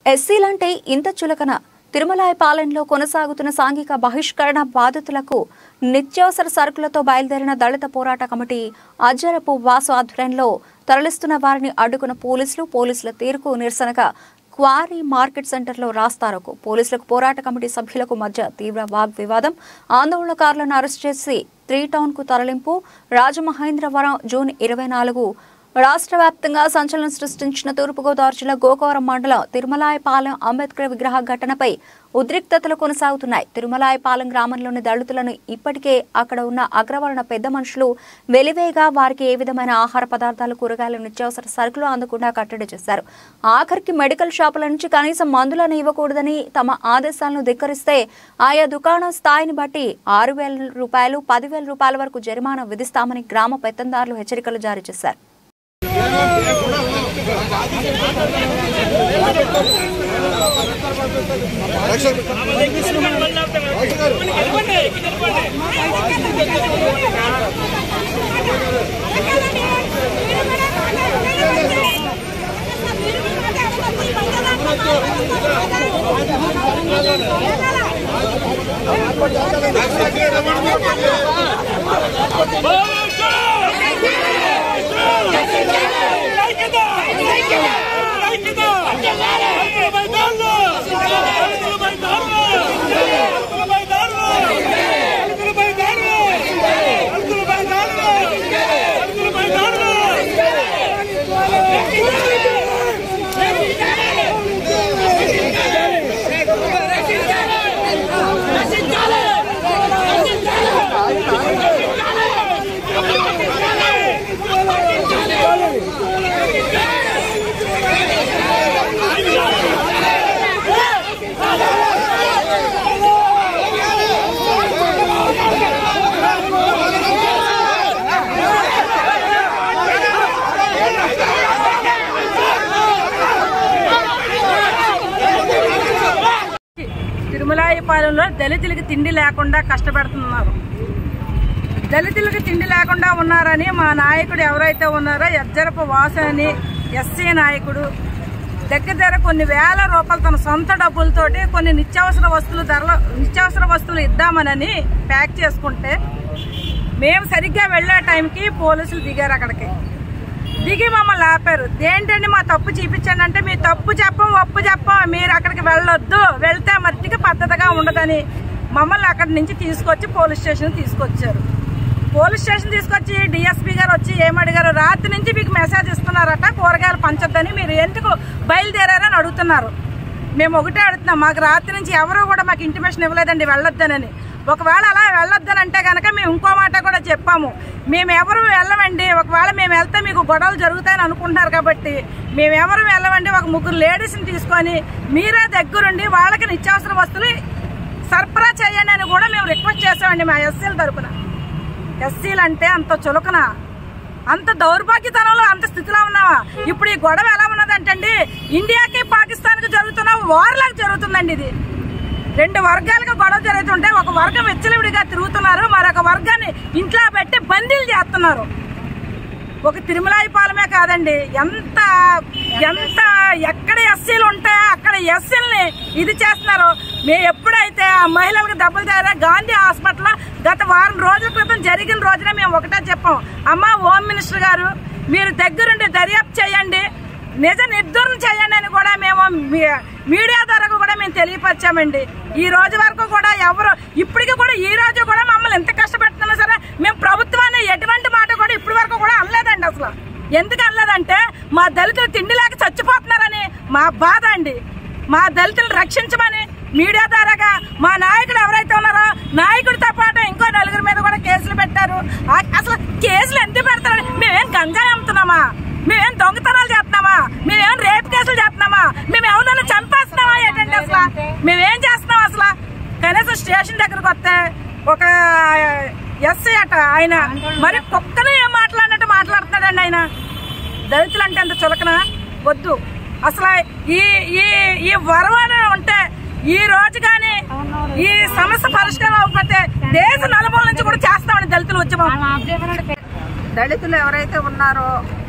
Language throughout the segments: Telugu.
ఎస్సీలంటే ఇంత చులకన తిరుమలాయపాలెంలో కొనసాగుతున్న సాంఘిక బహిష్కరణ బాధితులకు నిత్యావసర సరుకులతో బయలుదేరిన దళిత పోరాట కమిటీ అజ్జరపు వాసు ఆధ్వర్యంలో తరలిస్తున్న వారిని అడ్డుకున్న పోలీసులు పోలీసుల తీరుకు నిరసనగా క్వారీ మార్కెట్ సెంటర్లో రాస్తారోకు పోలీసులకు పోరాట కమిటీ సభ్యులకు మధ్య తీవ్ర వాగ్వివాదం ఆందోళనకారులను అరెస్ట్ చేసి త్రీ టౌన్ కు తరలింపు రాజమహేంద్రవరం జూన్ ఇరవై నాలుగు రాష్ట్ర వ్యాప్తంగా సంచలనం సృష్టించిన తూర్పుగోదావరి జిల్లా గోకవరం మండలం తిరుమలాయపాలెం అంబేద్కర్ విగ్రహ ఘటనపై ఉద్రిక్తతలు కొనసాగుతున్నాయి తిరుమలాయపాలెం గ్రామంలోని దళితులను ఇప్పటికే అక్కడ ఉన్న అగ్రవర్ణ పెద్ద మనుషులు వెలివేగా వారికి ఏ విధమైన ఆహార పదార్థాలు కూరగాయలు నిత్యావసర సరుకులు అందకుండా కట్టడి చేశారు ఆఖరికి మెడికల్ షాపుల నుంచి కనీసం మందులను ఇవ్వకూడదని తమ ఆదేశాలను ధిక్కరిస్తే ఆయా దుకాణం స్థాయిని బట్టి ఆరు వేల రూపాయలు పదివేల రూపాయల వరకు జరిమానా విధిస్తామని గ్రామ పెత్తందారులు హెచ్చరికలు జారీ చేశారు తిరుమలాయపాలెంలో దళితులకి తిండి లేకుండా కష్టపెడుతున్నారు దళితులకు తిండి లేకుండా ఉన్నారని మా నాయకుడు ఎవరైతే ఉన్నారో ఎజ్జరపు వాసు అని ఎస్సీ నాయకుడు దగ్గర దగ్గర కొన్ని వేల రూపాయలు తన సొంత డబ్బులతోటి కొన్ని నిత్యావసర వస్తువులు ధరలు నిత్యావసర వస్తువులు ఇద్దామనని ప్యాక్ చేసుకుంటే మేము సరిగ్గా వెళ్ళే టైంకి పోలీసులు దిగారు అక్కడికి దిగి మమ్మల్ని ఆపారు ఏంటండి మా తప్పు చూపించండి అంటే మీ తప్పు చెప్పం ఒప్పు చెప్పం మీరు అక్కడికి వెళ్ళొద్దు వెళ్తే మట్టికి పద్ధతిగా ఉండదని మమ్మల్ని అక్కడి నుంచి తీసుకొచ్చి పోలీస్ స్టేషన్ తీసుకొచ్చారు పోలీస్ స్టేషన్ తీసుకొచ్చి డిఎస్పీ గారు వచ్చి ఏమడిగారు రాత్రి నుంచి మీకు మెసేజ్ ఇస్తున్నారట కూరగాయలు పంచొద్దని మీరు ఎందుకు బయలుదేరారని అడుగుతున్నారు మేము ఒకటే అడుగుతున్నాం మాకు రాత్రి నుంచి ఎవరు కూడా మాకు ఇంటిమేషన్ ఇవ్వలేదండి వెళ్ళొద్దనని ఒకవేళ అలా వెళ్ళొద్దని అంటే కనుక మేము ఇంకో మాట కూడా చెప్పాము మేము ఎవరు వెళ్ళమండి ఒకవేళ మేము వెళ్తే మీకు గొడవలు జరుగుతాయని అనుకుంటున్నారు కాబట్టి మేము ఎవరు వెళ్ళమండి ఒక ముగ్గురు లేడీస్ని తీసుకొని మీరే దగ్గరుండి వాళ్ళకి నిత్యావసర వస్తువులు సరఫరా చేయండి అని కూడా మేము రిక్వెస్ట్ చేసామండి మా ఎస్సీల తరపున ఎస్సీలు అంటే అంత చులకన అంత దౌర్భాగ్యతనంలో అంత స్థితిలో ఉన్నావా ఇప్పుడు ఈ గొడవ ఎలా ఉన్నదంటండి ఇండియాకి పాకిస్తాన్కి జరుగుతున్న వార్లాగా జరుగుతుందండి ఇది రెండు వర్గాలకు గొడవ జరుగుతుంటే ఒక వర్గం వెచ్చలివిడిగా తిరుగుతున్నారు మరొక వర్గాన్ని ఇంట్లో పెట్టి బందీలు చేస్తున్నారు ఒక తిరుమలాయి పాలమే కాదండి ఎంత ఎంత ఎక్కడ ఎస్సీలు ఉంటాయో అక్కడ ఎస్సీలని ఇది చేస్తున్నారు మేము ఎప్పుడైతే ఆ మహిళలకు దెబ్బలు తయారా గాంధీ హాస్పిటల్ గత వారం రోజుల క్రితం జరిగిన రోజున మేము ఒకటే చెప్పాం అమ్మ హోమ్ మినిస్టర్ గారు మీరు దగ్గరుండి దర్యాప్తు చేయండి నిజ నిర్ధారణ చేయండి అని కూడా మేము మీ- మీడియా ద్వారా కూడా మేము తెలియపరిచామండి ఈ రోజు వరకు కూడా ఎవరు ఇప్పటికీ కూడా ఈ రోజు కూడా మమ్మల్ని ఎంత కష్టపెడుతున్నా సరే మేము ప్రభుత్వాన్ని ఎటువంటి మాట కూడా ఇప్పటి వరకు కూడా అనలేదండి అసలు ఎందుకు అనలేదంటే మా దళితులు తిండి లేక చచ్చిపోతున్నారని మా బాధ అండి మా దళితులను రక్షించమని మీడియా ద్వారాగా మా నాయకుడు ఎవరైతే ఉన్నారో నాయకుడితో పాటు ఇంకో నలుగురి మీద కూడా కేసులు పెట్టారు ఆ- అసలు కేసులు ఎందుకు పెడతారని మేమేం గంజాయి అమ్ముతున్నామా మేమేం దొంగతనాలు చేస్తున్నామా మేమేం రేప్ కేసులు చేస్తున్నామా మేము ఎవరైనా చంపేస్తున్నామా ఏంటండి అసలు మేమేం చేస్తున్నాం అసలు కనీసం స్టేషన్ దగ్గరకు వస్తే ఒక ఎస్ఐ అట ఆయన మరి కుక్కనే ఏం మాట్లాడినట్టు మాట్లాడుతున్నాడండి ఆయన దళితులు అంటే అంత చులకన వద్దు అసలు ఈ ఈ ఈ వరవన ఉంటే ఈ రోజు కానీ ఈ సమస్య పరిష్కారం అవ్వకపోతే దేశ నలుమూల నుంచి కూడా చేస్తామని దళితులు ఉద్యమం దళితులు ఎవరైతే ఉన్నారో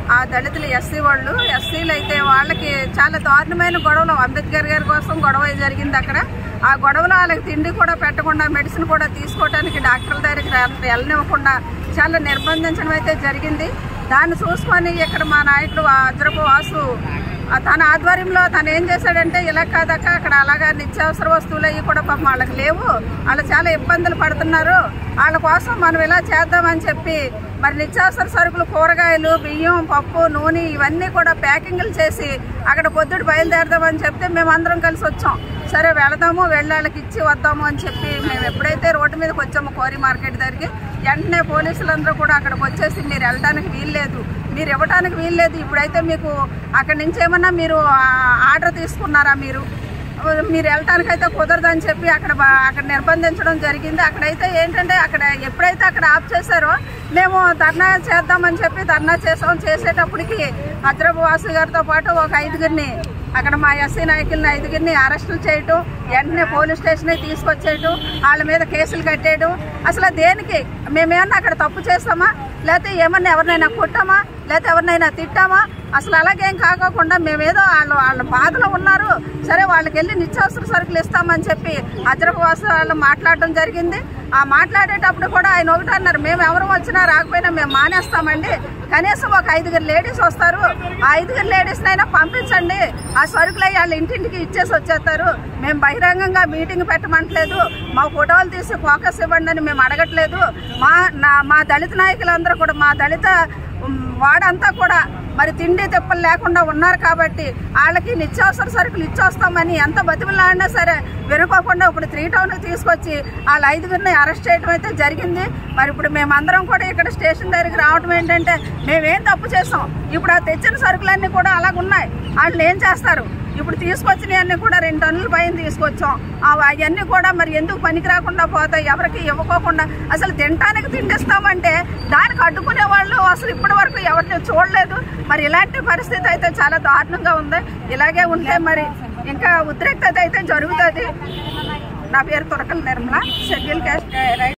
ఆ దళితులు ఎస్సీ వాళ్ళు ఎస్సీలు అయితే వాళ్ళకి చాలా దారుణమైన గొడవలు అంబేద్కర్ గారి కోసం గొడవ జరిగింది అక్కడ ఆ గొడవలో వాళ్ళకి తిండి కూడా పెట్టకుండా మెడిసిన్ కూడా తీసుకోవడానికి డాక్టర్ల దగ్గరికి రా- వెళ్ళనివ్వకుండా చాలా నిర్బంధించడం అయితే జరిగింది దాన్ని చూసుకొని ఇక్కడ మా నాయకుడు ఆ అజ్రపు వాసు ఆ తన ఆధ్వర్యంలో తను ఏం చేశాడంటే ఇలా కాదక్క అక్కడ అలాగా నిత్యావసర వస్తువులు అవి కూడా పాపం వాళ్ళకి లేవు వాళ్ళు చాలా ఇబ్బందులు పడుతున్నారు వాళ్ళ కోసం మనం ఇలా చేద్దామని చెప్పి మరి నిత్యావసర సరుకులు కూరగాయలు బియ్యం పప్పు నూనె ఇవన్నీ కూడా ప్యాకింగ్లు చేసి అక్కడ పొద్దుడు బయలుదేరదామని చెప్తే మేము అందరం కలిసి వచ్చాం సరే వెళదాము వెళ్ళాళ్ళకి ఇచ్చి వద్దాము అని చెప్పి మేము ఎప్పుడైతే రోడ్డు మీదకి వచ్చామో కోరి మార్కెట్ దగ్గరికి వెంటనే పోలీసులందరూ కూడా అక్కడికి వచ్చేసి మీరు వెళ్ళడానికి వీల్లేదు మీరు ఇవ్వడానికి వీల్లేదు ఇప్పుడైతే మీకు అక్కడి నుంచి ఏమన్నా మీరు ఆ, ఆర్డర్ తీసుకున్నారా మీరు మీరు వెళ్ళటానికైతే కుదరదని చెప్పి అక్కడ బా- అక్కడ నిర్బంధించడం జరిగింది అక్కడైతే ఏంటంటే అక్కడ ఎప్పుడైతే అక్కడ ఆఫ్ చేశారో మేము ధర్నా చేద్దామని చెప్పి ధర్నా చేసాం చేసేటప్పటికి హజ్రబ్ వాసు గారితో పాటు ఒక ఐదుగురిని అక్కడ మా ఎస్సీ నాయకుల్ని ఐదుగురిని అరెస్టులు చేయటం వెంటనే పోలీస్ స్టేషన్ తీసుకొచ్చేయటం వాళ్ళ మీద కేసులు కట్టేయడం అసలు దేనికి మేమేమన్నా అక్కడ తప్పు చేస్తామా లేకపోతే ఏమన్నా ఎవరినైనా కొట్టామా లేకపోతే ఎవరినైనా తిట్టామా అసలు అలాగేం కాకోకుండా మేమేదో వాళ్ళు వాళ్ళ బాధలో ఉన్నారు సరే వాళ్ళకి వెళ్ళి నిత్యావసర సరుకులు ఇస్తామని చెప్పి అజ్రపవాస వాళ్ళు మాట్లాడడం జరిగింది ఆ మాట్లాడేటప్పుడు కూడా ఆయన ఒకటి అన్నారు మేము ఎవరు వచ్చినా రాకపోయినా మేము మానేస్తామండి కనీసం ఒక ఐదుగురు లేడీస్ వస్తారు ఆ ఐదుగురు లేడీస్ అయినా పంపించండి ఆ సరుకులు అయ్యి వాళ్ళ ఇంటింటికి ఇచ్చేసి వచ్చేస్తారు మేము బహిరంగంగా మీటింగ్ పెట్టమంటలేదు మా ఫోటోలు తీసి ఫోకస్ ఇవ్వండి అని మేము అడగట్లేదు మా నా మా దళిత నాయకులందరూ కూడా మా దళిత ఉమ్, వాడంతా కూడా మరి తిండి తిప్పలు లేకుండా ఉన్నారు కాబట్టి వాళ్ళకి నిత్యావసర సరుకులు ఇచ్చొస్తామని ఎంత బతిమలాడినా సరే వినుకోకుండా ఇప్పుడు త్రీ టౌన్కి తీసుకొచ్చి వాళ్ళ ఐదుగురిని అరెస్ట్ చేయడం అయితే జరిగింది మరి ఇప్పుడు మేమందరం కూడా ఇక్కడ స్టేషన్ దగ్గరికి రావడం ఏంటంటే మేమేం తప్పు చేసాం ఇప్పుడు ఆ తెచ్చిన సరుకులన్నీ కూడా అలాగ ఉన్నాయి వాళ్ళు ఏం చేస్తారు ఇప్పుడు తీసుకొచ్చినవన్నీ కూడా రెండు టన్నుల పైన తీసుకొచ్చాం అవన్నీ కూడా మరి ఎందుకు పనికి రాకుండా పోతాయి ఎవరికి ఇవ్వకోకుండా అసలు తినటానికి తిండిస్తామంటే దానికి అడ్డుకునే వాళ్ళు అసలు ఇప్పటి వరకు ఎవరిని చూడలేదు మరి ఇలాంటి పరిస్థితి అయితే చాలా దారుణంగా ఉంది ఇలాగే ఉంటే మరి ఇంకా ఉద్రిక్తత అయితే జరుగుతుంది నా పేరు Turakala Nirmala schedule caste right